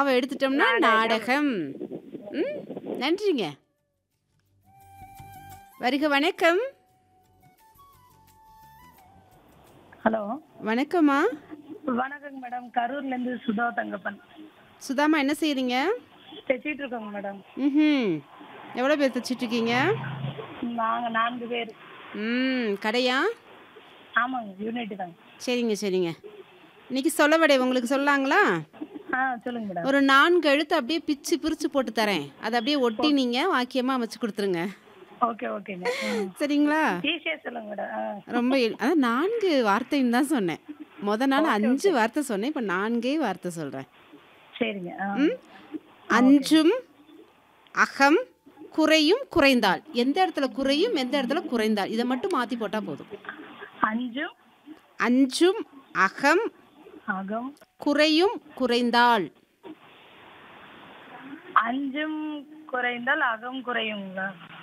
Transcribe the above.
ஆவை எடுத்துட்டோம்னா நாடகம் ம் நன்றிங்க வருக வணக்கம் ஹலோ வணக்கம்மா வணக்கங்க மேடம் கரூர்ல இருந்து சுதா தங்கப்பன் சுதாமா என்ன செய்கிறீங்க தைச்சிட்டு இருக்கோங்க மேடம் ம் எவ்வளோ பேர் தைச்சிட்ருக்கீங்க நாங்க நான்கு பேர் ம் கடையா ஆமாங்க யூனிட் தாங்க சரிங்க சரிங்க இன்னைக்கு சொல்லவடை உங்களுக்கு சொல்லாங்களா ஆ சொல்லுங்க மேடம் ஒரு நான்கு எழுத்து அப்படியே பிச்சு பிரித்து போட்டு தரேன் அதை அப்படியே ஒட்டி நீங்கள் வாக்கியமாக அமைச்சு கொடுத்துருங்க ஓகே ஓகேங்க ம். சரிங்களா ஈஸியா சொல்லுங்க மேடம் ஆ ரொம்ப எளி- அதான் நான்கு வார்த்தைன்னு தான் சொன்னேன் முத நாள் அஞ்சு வார்த்தை சொன்னேன் இப்போ நான்கே வார்த்தை சொல்கிறேன் சரிங்க ஆ அஞ்சும் அகம் குறையும் குறைந்தால் எந்த இடத்துல குறையும் எந்த இடத்துல குறைந்தால் இதை மட்டும் மாற்றி போட்டால் போதும் அஞ்சும் அஞ்சும் அகம் அகம் குறையும் குறைந்தால் அஞ்சும் குறைந்தால் அகம் குறையுங்களா